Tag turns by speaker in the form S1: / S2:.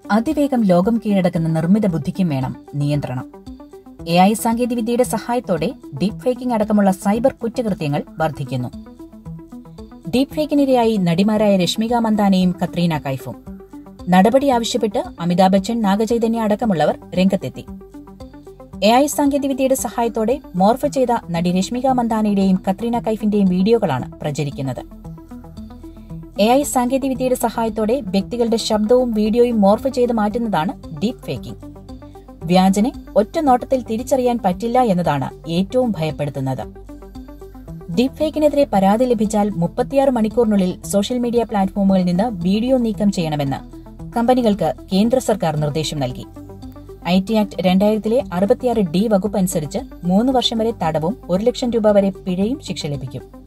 S1: അതിവേഗം ലോകം കീഴടക്കുന്ന നിർമ്മിത ബുദ്ധിക്കും വേണം നിയന്ത്രണം എ ഐ സാങ്കേതികവിദ്യയുടെ സഹായത്തോടെ ഡീപ് ഫേക്കിംഗ് അടക്കമുള്ള സൈബർ കുറ്റകൃത്യങ്ങൾ വർദ്ധിക്കുന്നു ഡീപ് ഫേക്കിനിരയായി നടിമാരായ രശ്മിക മന്ദാനയും കത്രീന കൈഫും നടപടി ആവശ്യപ്പെട്ട് അമിതാഭ് ബച്ചൻ നാഗചൈതന്യ അടക്കമുള്ളവർ രംഗത്തെത്തി എ ഐ സാങ്കേതികവിദ്യയുടെ സഹായത്തോടെ മോർഫ് ചെയ്ത നടി രശ്മിക മന്ദാനയുടെയും കത്രീന കൈഫിന്റെയും വീഡിയോകളാണ് പ്രചരിക്കുന്നത് എ ഐ സാങ്കേതികവിദ്യയുടെ സഹായത്തോടെ വ്യക്തികളുടെ ശബ്ദവും വീഡിയോയും മോർഫ് ചെയ്ത് മാറ്റുന്നതാണ് ഡീപ് ഫേക്കിംഗ് വ്യാജനെ ഒറ്റ നോട്ടത്തിൽ തിരിച്ചറിയാൻ പറ്റില്ല എന്നതാണ് ഏറ്റവും ഭയപ്പെടുത്തുന്നത് ഡീപ് ഫേക്കിനെതിരെ പരാതി ലഭിച്ചാൽ മുപ്പത്തിയാറ് മണിക്കൂറിനുള്ളിൽ സോഷ്യൽ മീഡിയ പ്ലാറ്റ്ഫോമുകളിൽ നിന്ന് വീഡിയോ നീക്കം ചെയ്യണമെന്ന് കമ്പനികൾക്ക് കേന്ദ്ര സർക്കാർ നിർദ്ദേശം നൽകി ഐ ടി ആക്ട് രണ്ടായിരത്തിലെ അറുപത്തിയാറ് ഡി വകുപ്പ് അനുസരിച്ച് മൂന്ന് വർഷം വരെ തടവും ഒരു ലക്ഷം രൂപ വരെ പിഴയും ശിക്ഷ ലഭിക്കും